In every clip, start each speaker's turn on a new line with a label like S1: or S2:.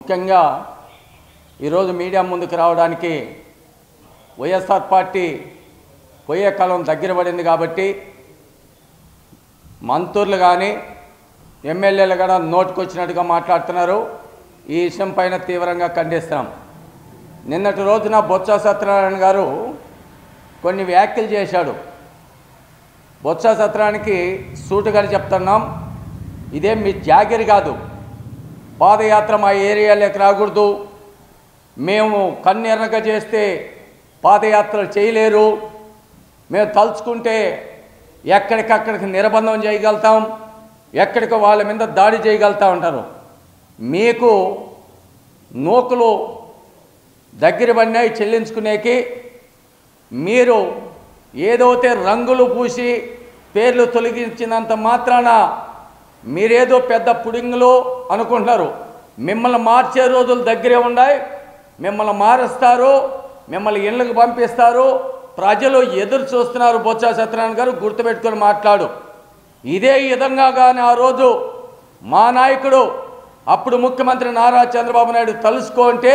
S1: ముఖ్యంగా ఈరోజు మీడియా ముందుకు రావడానికి వైఎస్ఆర్ పార్టీ పోయే కాలం దగ్గర పడింది కాబట్టి మంత్రులు కానీ ఎమ్మెల్యేలు కూడా నోటుకొచ్చినట్టుగా మాట్లాడుతున్నారు ఈ విషయం పైన తీవ్రంగా ఖండిస్తాం నిన్నటి రోజున బొత్స సత్యనారాయణ గారు కొన్ని వ్యాఖ్యలు చేశాడు బొత్స సత్రానికి సూటుగా చెప్తున్నాం ఇదేం మీ జాగిరి కాదు పాదయాత్ర మా ఏరియాలోకి రాకూడదు మేము కన్నెర్రగా చేస్తే పాదయాత్రలు చేయలేరు మేము తలుచుకుంటే ఎక్కడికక్కడికి నిర్బంధం చేయగలుగుతాం ఎక్కడికి వాళ్ళ మీద దాడి చేయగలుగుతా ఉంటారు మీకు నూకలు దగ్గర పడినాయి చెల్లించుకునేకి మీరు ఏదైతే రంగులు పూసి పేర్లు తొలగించినంత మాత్రాన మీరేదో పెద్ద పుడింగులు అనుకుంటున్నారు మిమ్మల్ని మార్చే రోజులు దగ్గరే ఉన్నాయి మిమ్మల్ని మారుస్తారు మిమ్మల్ని ఇళ్ళకి పంపిస్తారు ప్రజలు ఎదురు చూస్తున్నారు బొత్స సత్యనారాయణ గారు గుర్తుపెట్టుకొని మాట్లాడు ఇదే విధంగా కానీ ఆ రోజు మా నాయకుడు అప్పుడు ముఖ్యమంత్రి నారా చంద్రబాబు నాయుడు తలుసుకోంటే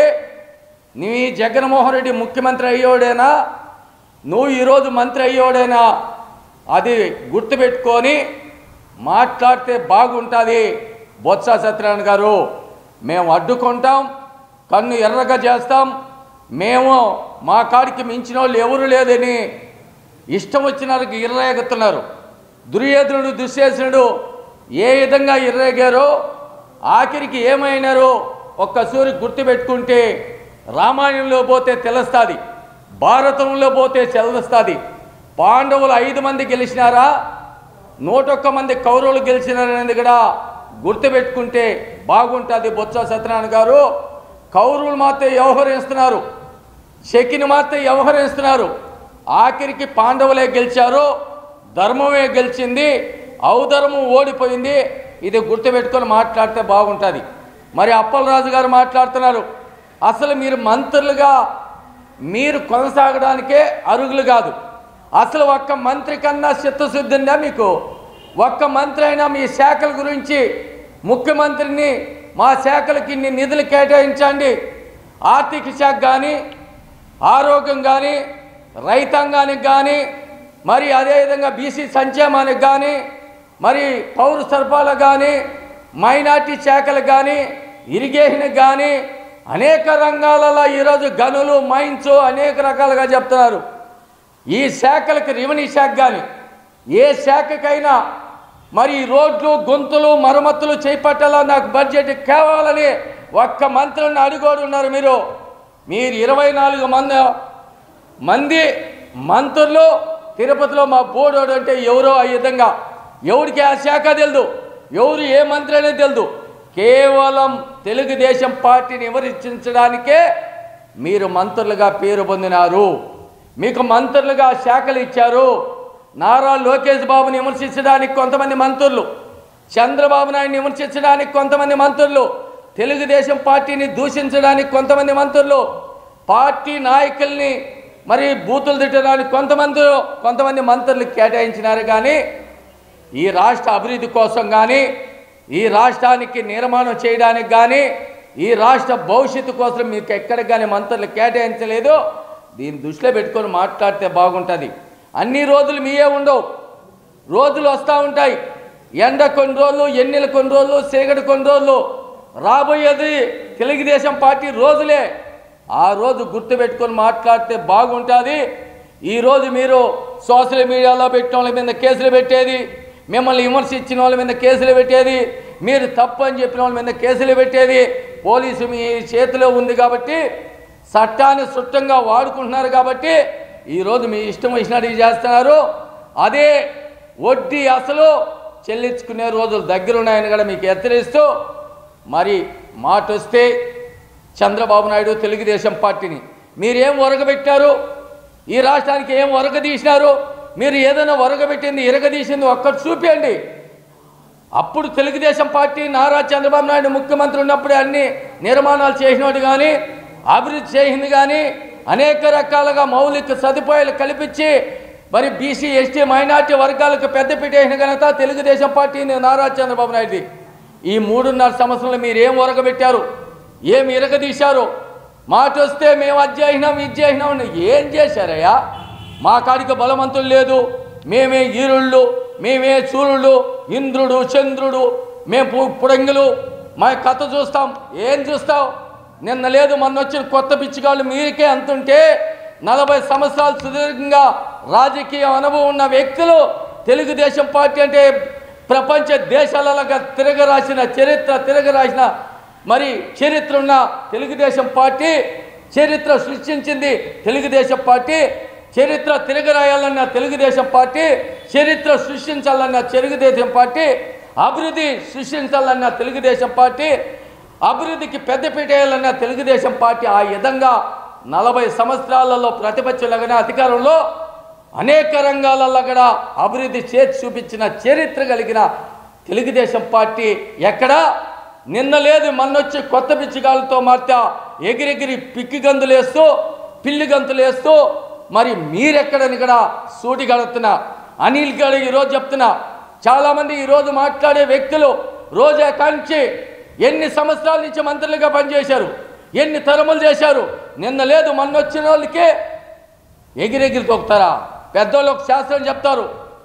S1: నీ జగన్మోహన్ రెడ్డి ముఖ్యమంత్రి అయ్యోడేనా నువ్వు ఈరోజు మంత్రి అయ్యోడేనా అది గుర్తుపెట్టుకొని మాట్లాడితే బాగుంటుంది బొత్స సత్యనారాయణ గారు మేము అడ్డుకుంటాం కన్ను ఎర్రగా చేస్తాం మేము మా కాడికి మించిన వాళ్ళు ఎవరు లేదని ఇష్టం వచ్చినారికి ఇర్రేగుతున్నారు దుర్యోధనుడు దుశ్శేషనుడు ఏ విధంగా ఇర్రేగారో ఆఖరికి ఏమైనారో ఒక్కసారి గుర్తుపెట్టుకుంటే రామాయణంలో పోతే తెలుస్తుంది భారతంలో పోతే తెలుస్తుంది పాండవులు ఐదు మంది గెలిచినారా నూటొక్క మంది కౌరవులు గెలిచినారనేది కూడా గుర్తుపెట్టుకుంటే బాగుంటుంది బొత్స సత్యనారాయణ గారు కౌరవులు మాత్రం వ్యవహరిస్తున్నారు శకిని మాత్రం వ్యవహరిస్తున్నారు ఆఖరికి పాండవులే గెలిచారు ధర్మమే గెలిచింది ఔధర్మం ఓడిపోయింది ఇది గుర్తుపెట్టుకొని మాట్లాడితే బాగుంటుంది మరి అప్పలరాజు గారు మాట్లాడుతున్నారు అసలు మీరు మంత్రులుగా మీరు కొనసాగడానికే అరుగులు కాదు అసలు ఒక్క మంత్రి కన్నా చిత్తశుద్ధి ఉందా మీకు ఒక్క మంత్రి అయినా మీ శాఖల గురించి ముఖ్యమంత్రిని మా శాఖలకి ఇన్ని నిధులు కేటాయించండి ఆర్థిక శాఖ కానీ ఆరోగ్యం కానీ రైతాంగానికి కానీ మరి అదేవిధంగా బీసీ సంక్షేమానికి కానీ మరి పౌర సరఫరాలకు కానీ మైనార్టీ శాఖలకు కానీ ఇరిగేషన్కి కానీ అనేక రంగాలలో ఈరోజు గనులు మైన్స్ అనేక రకాలుగా చెప్తున్నారు ఈ శాఖలకు రెవెన్యూ శాఖ కానీ ఏ శాఖకైనా మరి ఈ రోడ్లు గొంతులు మరమ్మతులు చేపట్టాలో నాకు బడ్జెట్ కావాలని ఒక్క మంత్రులను అడిగోడు ఉన్నారు మీరు మీరు ఇరవై నాలుగు మంది మంది మంత్రులు తిరుపతిలో మా బోర్డు అంటే ఎవరో ఆ విధంగా ఎవరికి ఆ శాఖ తెలియదు ఎవరు ఏ మంత్రి అనేది తెలియదు కేవలం తెలుగుదేశం పార్టీని విమర్శించడానికే మీరు మంత్రులుగా పేరు పొందినారు మీకు మంత్రులుగా శాఖలు ఇచ్చారు నారా లోకేష్ బాబుని విమర్శించడానికి కొంతమంది మంత్రులు చంద్రబాబు నాయుడిని విమర్శించడానికి కొంతమంది మంత్రులు తెలుగుదేశం పార్టీని దూషించడానికి కొంతమంది మంత్రులు పార్టీ నాయకుల్ని మరి బూతులు తిట్టడానికి కొంతమంది కొంతమంది మంత్రులు కేటాయించినారు కానీ ఈ రాష్ట్ర అభివృద్ధి కోసం కానీ ఈ రాష్ట్రానికి నిర్మాణం చేయడానికి కానీ ఈ రాష్ట్ర భవిష్యత్తు కోసం మీకు ఎక్కడ కానీ మంత్రులు కేటాయించలేదు దీన్ని దృష్టిలో పెట్టుకొని మాట్లాడితే బాగుంటుంది అన్ని రోజులు మీయే ఉండవు రోజులు వస్తూ ఉంటాయి ఎండ కొన్ని రోజులు ఎన్నెల కొన్ని రోజులు సీగడి కొన్ని రోజులు రాబోయేది తెలుగుదేశం పార్టీ రోజులే ఆ రోజు గుర్తుపెట్టుకొని మాట్లాడితే బాగుంటుంది ఈరోజు మీరు సోషల్ మీడియాలో పెట్టిన వాళ్ళ మీద కేసులు పెట్టేది మిమ్మల్ని విమర్శించిన వాళ్ళ మీద కేసులు పెట్టేది మీరు తప్పు అని చెప్పిన వాళ్ళ మీద కేసులు పెట్టేది పోలీసు మీ చేతిలో ఉంది కాబట్టి చట్టాన్ని సుట్టంగా వాడుకుంటున్నారు కాబట్టి ఈరోజు మీ ఇష్టం వచ్చినట్టు చేస్తున్నారు అదే వడ్డీ అసలు చెల్లించుకునే రోజులు దగ్గరున్నాయని కూడా మీకు హెచ్చరిస్తూ మరి మాట వస్తే చంద్రబాబు నాయుడు తెలుగుదేశం పార్టీని మీరేం ఒరగబెట్టారు ఈ రాష్ట్రానికి ఏం ఒరగదీసినారు మీరు ఏదైనా ఒరగబెట్టింది ఇరగదీసింది ఒక్కటి చూపించండి అప్పుడు తెలుగుదేశం పార్టీ నారా చంద్రబాబు నాయుడు ముఖ్యమంత్రి ఉన్నప్పుడే అన్ని నిర్మాణాలు చేసినట్టు కానీ అభివృద్ధి చేసింది కానీ అనేక రకాలుగా మౌలిక సదుపాయాలు కల్పించి మరి బీసీ ఎస్టీ మైనార్టీ వర్గాలకు పెద్దపీట వేసిన ఘనత తెలుగుదేశం పార్టీని నారా చంద్రబాబు నాయుడుది ఈ మూడున్నర సంవత్సరంలో మీరు ఏం ఒరగబెట్టారు ఏమి ఇరగదీశారు మాట వస్తే మేము అది చేసినాం ఇది చేసినాం అని ఏం చేశారయ్యా మా కాడికి బలవంతులు లేదు మేమే ఈరుళ్ళు మేమే సూర్యుడు ఇంద్రుడు చంద్రుడు మేము పు- పుడంగులు మా కథ చూస్తాం ఏం చూస్తావు నిన్న లేదు మొన్న వచ్చిన కొత్త పిచ్చిగాళ్ళు మీరికే అంతుంటే నలభై సంవత్సరాలు సుదీర్ఘంగా రాజకీయ అనుభవం ఉన్న వ్యక్తులు తెలుగుదేశం పార్టీ అంటే ప్రపంచ దేశాలగా తిరగరాసిన చరిత్ర తిరగరాసిన మరి చరిత్ర ఉన్న తెలుగుదేశం పార్టీ చరిత్ర సృష్టించింది తెలుగుదేశం పార్టీ చరిత్ర తిరగరాయాలన్న తెలుగుదేశం పార్టీ చరిత్ర సృష్టించాలన్న తెలుగుదేశం పార్టీ అభివృద్ధి సృష్టించాలన్న తెలుగుదేశం పార్టీ అభివృద్ధికి పెద్దపీట వేయాలన్న తెలుగుదేశం పార్టీ ఆ విధంగా నలభై సంవత్సరాలలో ప్రతిపక్షలుగానే అధికారంలో అనేక రంగాలలో కూడా అభివృద్ధి చేసి చూపించిన చరిత్ర కలిగిన తెలుగుదేశం పార్టీ ఎక్కడ నిన్న లేదు మొన్నొచ్చి కొత్త పిచ్చిగాలతో మార్చా ఎగిరెగిరి పిక్కి గంతులు వేస్తూ పిల్లి గంతులు వేస్తూ మరి మీరెక్కడని కూడా సూటి గడుతున్నా అనిల్ గడ ఈరోజు చెప్తున్నా చాలామంది ఈరోజు మాట్లాడే వ్యక్తులు రోజా కాంచి ఎన్ని సంవత్సరాల నుంచి మంత్రులుగా పనిచేశారు ఎన్ని తరములు చేశారు నిన్న లేదు మొన్న వచ్చిన వాళ్ళకే ఎగిరెగిరి తొక్కుతారా పెద్దోళ్ళు ఒక శాస్త్రం చెప్తారు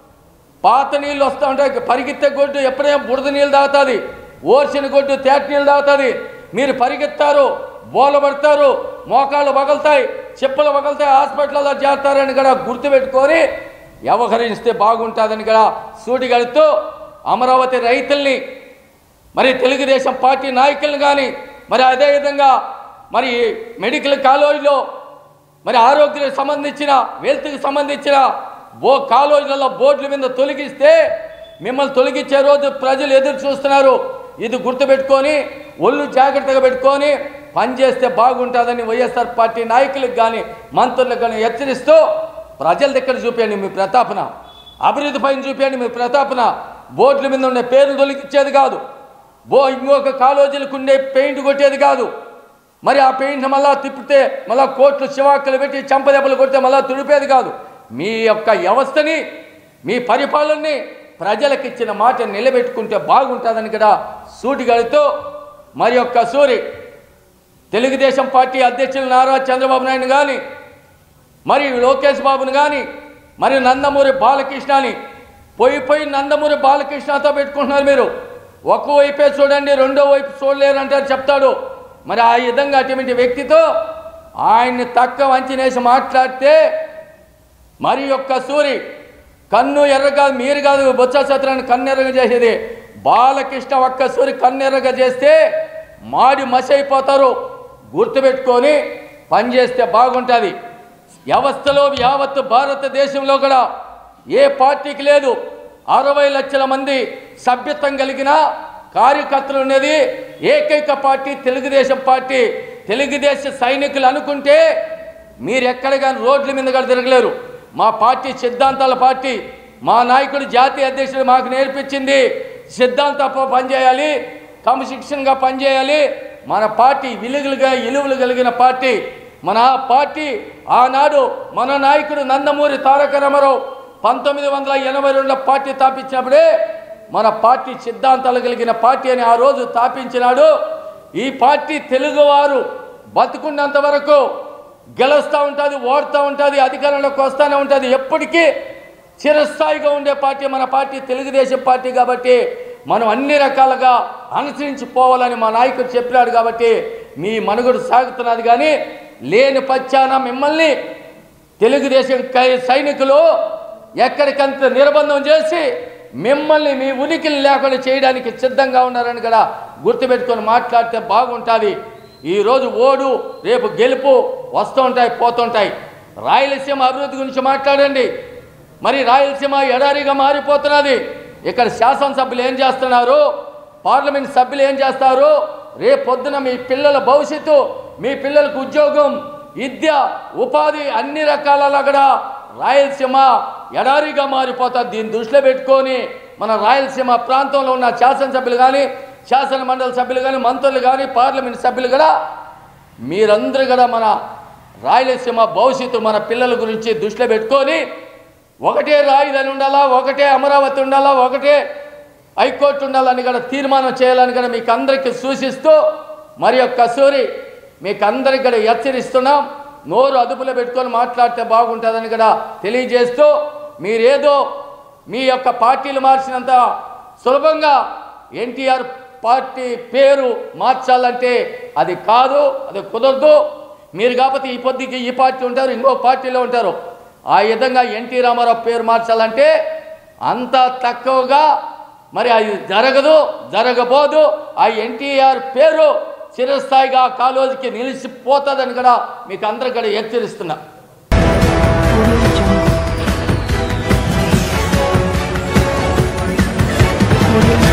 S1: పాత నీళ్ళు వస్తూ ఉంటాయి పరిగెత్తే గొడ్డు ఎప్పుడైనా బురద నీళ్ళు తాగుతుంది ఓర్చిన గొడ్డు తేట నీళ్ళు తాగుతుంది మీరు పరిగెత్తారు బోల పడతారు మోకాళ్ళు పగలుతాయి చెప్పులు పగలుతాయి హాస్పిటల్లో చేస్తారని కూడా గుర్తుపెట్టుకొని వ్యవహరిస్తే బాగుంటుందని కూడా సూటి గడుతూ అమరావతి రైతుల్ని మరి తెలుగుదేశం పార్టీ నాయకులను కానీ మరి అదేవిధంగా మరి మెడికల్ కాలేజీలో మరి ఆరోగ్యానికి సంబంధించిన వెల్త్కి సంబంధించిన బో కాలేజీలలో బోర్డుల మీద తొలగిస్తే మిమ్మల్ని తొలగించే రోజు ప్రజలు ఎదురు చూస్తున్నారు ఇది గుర్తుపెట్టుకొని ఒళ్ళు జాగ్రత్తగా పెట్టుకొని పనిచేస్తే బాగుంటుందని వైఎస్ఆర్ పార్టీ నాయకులకు కానీ మంత్రులకు కానీ హెచ్చరిస్తూ ప్రజల దగ్గర చూపించండి మీ ప్రతాపన అభివృద్ధి పైన చూపించండి మీ ప్రతాపన బోర్డుల మీద ఉండే పేర్లు తొలగించేది కాదు బో ఇంకొక కాలేజీలకు ఉండే పెయింట్ కొట్టేది కాదు మరి ఆ పెయింట్ మళ్ళా తిప్పితే మళ్ళా కోట్లు శివాక్కలు పెట్టి చంపదెబ్బలు కొడితే మళ్ళా తుడిపేది కాదు మీ యొక్క వ్యవస్థని మీ పరిపాలనని ప్రజలకు ఇచ్చిన మాట నిలబెట్టుకుంటే బాగుంటుందని కూడా సూటిగడుతూ మరి యొక్క సూరి తెలుగుదేశం పార్టీ అధ్యక్షులు నారా చంద్రబాబు నాయుడు కానీ మరి లోకేష్ బాబుని కానీ మరి నందమూరి బాలకృష్ణని పోయి పోయి నందమూరి బాలకృష్ణతో పెట్టుకుంటున్నారు మీరు ఒక వైపే చూడండి రెండో వైపు చూడలేరంటారు చెప్తాడు మరి ఆ విధంగా అటువంటి వ్యక్తితో ఆయన్ని తక్కువ వంచినేసి మాట్లాడితే మరి యొక్క సూరి కన్ను ఎర్ర కాదు మీరు కాదు బొత్స సత్రాన్ని కన్ను ఎర్రగా చేసేది బాలకృష్ణ ఒక్క సూరి కన్ను ఎర్రగా చేస్తే మాడి మసి అయిపోతారు గుర్తుపెట్టుకొని పనిచేస్తే బాగుంటుంది వ్యవస్థలో యావత్ భారతదేశంలో కూడా ఏ పార్టీకి లేదు అరవై లక్షల మంది సభ్యత్వం కలిగిన కార్యకర్తలు ఉన్నది ఏకైక పార్టీ తెలుగుదేశం పార్టీ తెలుగుదేశ సైనికులు అనుకుంటే మీరు ఎక్కడ కానీ రోడ్ల మీద కూడా తిరగలేరు మా పార్టీ సిద్ధాంతాల పార్టీ మా నాయకుడు జాతీయ అధ్యక్షుడు మాకు నేర్పించింది సిద్ధాంతపు పనిచేయాలి క్రమశిక్షణగా పనిచేయాలి మన పార్టీ విలువలుగా ఇలువలు కలిగిన పార్టీ మన పార్టీ ఆనాడు మన నాయకుడు నందమూరి తారక రామారావు పంతొమ్మిది వందల ఎనభై రెండులో పార్టీ స్థాపించినప్పుడే మన పార్టీ సిద్ధాంతాలు కలిగిన పార్టీ అని ఆ రోజు స్థాపించినాడు ఈ పార్టీ తెలుగువారు బతుకున్నంత వరకు గెలుస్తూ ఉంటుంది ఓడుతూ ఉంటుంది అధికారంలోకి వస్తూనే ఉంటుంది ఎప్పటికీ చిరస్థాయిగా ఉండే పార్టీ మన పార్టీ తెలుగుదేశం పార్టీ కాబట్టి మనం అన్ని రకాలుగా అనుసరించి పోవాలని మా నాయకుడు చెప్పినాడు కాబట్టి మీ మనుగడ సాగుతున్నది కానీ లేని పచ్చాన మిమ్మల్ని తెలుగుదేశం కై- సైనికులు ఎక్కడికంత నిర్బంధం చేసి మిమ్మల్ని మీ ఉనికిని లేకుండా చేయడానికి సిద్ధంగా ఉన్నారని కూడా గుర్తుపెట్టుకొని మాట్లాడితే బాగుంటుంది ఈరోజు ఓడు రేపు గెలుపు వస్తూ ఉంటాయి పోతుంటాయి రాయలసీమ అభివృద్ధి గురించి మాట్లాడండి మరి రాయలసీమ ఎడారిగా మారిపోతున్నది ఇక్కడ శాసనసభ్యులు ఏం చేస్తున్నారు పార్లమెంట్ సభ్యులు ఏం చేస్తారు రేపు పొద్దున మీ పిల్లల భవిష్యత్తు మీ పిల్లలకు ఉద్యోగం విద్య ఉపాధి అన్ని రకాలలో కూడా రాయలసీమ ఎడారిగా మారిపోతుంది దీన్ని దృష్టిలో పెట్టుకొని మన రాయలసీమ ప్రాంతంలో ఉన్న శాసనసభ్యులు కానీ శాసన మండలి సభ్యులు కానీ మంత్రులు కానీ పార్లమెంట్ సభ్యులు కూడా మీరందరూ కూడా మన రాయలసీమ భవిష్యత్తు మన పిల్లల గురించి దృష్టిలో పెట్టుకొని ఒకటే రాజధాని ఉండాలా ఒకటే అమరావతి ఉండాలా ఒకటే హైకోర్టు ఉండాలని కూడా తీర్మానం చేయాలని కూడా మీకు అందరికీ సూచిస్తూ మరి యొక్క కస్తూరి మీకు అందరికి కూడా హెచ్చరిస్తున్నాం నోరు అదుపులో పెట్టుకొని మాట్లాడితే బాగుంటుందని కూడా తెలియజేస్తూ మీరేదో మీ యొక్క పార్టీలు మార్చినంత సులభంగా ఎన్టీఆర్ పార్టీ పేరు మార్చాలంటే అది కాదు అది కుదరదు మీరు కాకపోతే ఈ పొద్దుకి ఈ పార్టీ ఉంటారు ఇంకో పార్టీలో ఉంటారు ఆ విధంగా ఎన్టీ రామారావు పేరు మార్చాలంటే అంత తక్కువగా మరి అది జరగదు జరగబోదు ఆ ఎన్టీఆర్ పేరు చిరస్థాయిగా కాలోజీకి నిలిచిపోతుందని కూడా మీకు అందరికీ కూడా హెచ్చరిస్తున్నా
S2: Audio Jungle. Audio